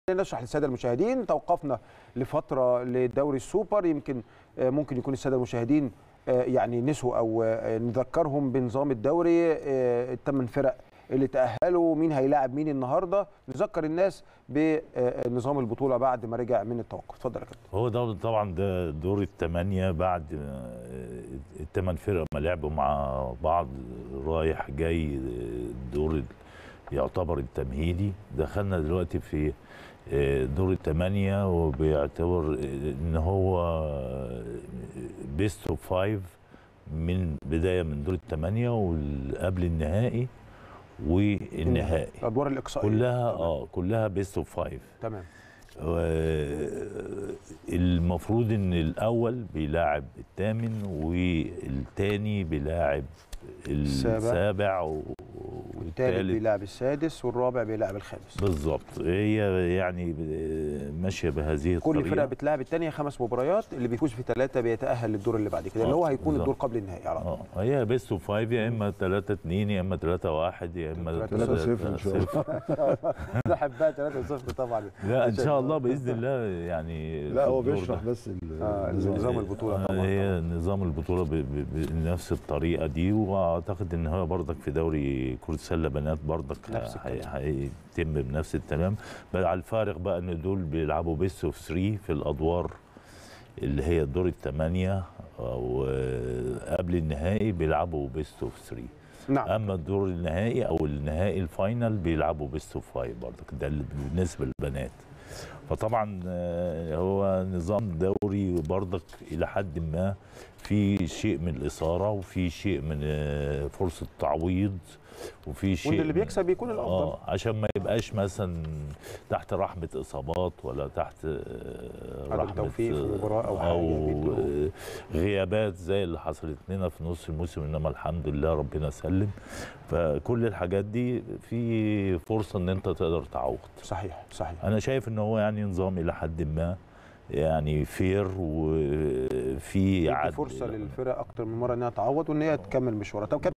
نشرح للساده المشاهدين توقفنا لفتره لدوري السوبر يمكن آه، ممكن يكون الساده المشاهدين آه، يعني نسوا او آه، نذكرهم بنظام الدوري آه، الثمان فرق اللي تاهلوا مين هيلاعب مين النهارده نذكر الناس بنظام البطوله بعد ما رجع من التوقف اتفضل يا كابتن هو ده طبعا ده دور الثمانية بعد الثمان فرق ما لعبوا مع بعض رايح جاي دور ال- يعتبر التمهيدي دخلنا دلوقتي في دور الثمانية وبيعتبر ان هو بيست اوف فايف من بداية من دور الثمانية وقبل النهائي والنهائي الادوار الاقصائيه كلها اه كلها بيست اوف فايف تمام المفروض ان الاول بيلاعب الثامن والثاني بيلاعب السابع. السابع و- والثالث والثالث بيلعب السادس والرابع بيلعب الخامس بالظبط هي يعني ب- ماشيه بهذه كل الطريقه فرقه بتلعب الثانيه خمس مباريات اللي بيفوز في ثلاثه بيتاهل للدور اللي بعد كده اللي آه، هو هيكون بالظبط. الدور قبل النهائي على طول اه هي بيست اوف فايف يا اما 3 2 يا اما 3 1 يا اما 3 0 إن شاء الله. بحبها 3 0 طبعا لا ان شاء الله باذن الله يعني لا في هو الدور ده. بيشرح بس ال- آه، النظام. نظام البطوله آه، طبعا هي نظام البطوله ب- ب- بنفس الطريقه دي واعتقد ان هو برضك في دوري كره السله بنات برضك نفس هي- الكلام. هيتم بنفس التمام بل على الفارق بقى ان دول بيلعبوا بيست اوف 3 في الادوار اللي هي الدور الثمانيه وقبل النهائي بيلعبوا بيست اوف 3 نعم اما الدور النهائي او النهائي الفاينل بيلعبوا بيست اوف 5 برضك ده اللي بالنسبه للبنات فطبعا آه، هو نظام دوري برضك الى حد ما في شيء من الاثاره وفي شيء من آه، فرصه تعويض وفي شيء وان اللي من- بيكسب بيكون الافضل اه عشان ما يبقاش مثلا تحت رحمه اصابات ولا تحت آه، عدم رحمه توفيق في مباراة أو حاجة او بيدوا. آه، غيابات زي اللي حصلت لنا في نص الموسم انما الحمد لله ربنا سلم فكل الحاجات دي في فرصه ان انت تقدر تعوض صحيح صحيح انا شايف ان هو يعني نظام الى حد ما يعني فير وفي يدي عدل فرصه للفرق اكتر من مره انها تعوض وان هي تكمل مشوارها طب كابتن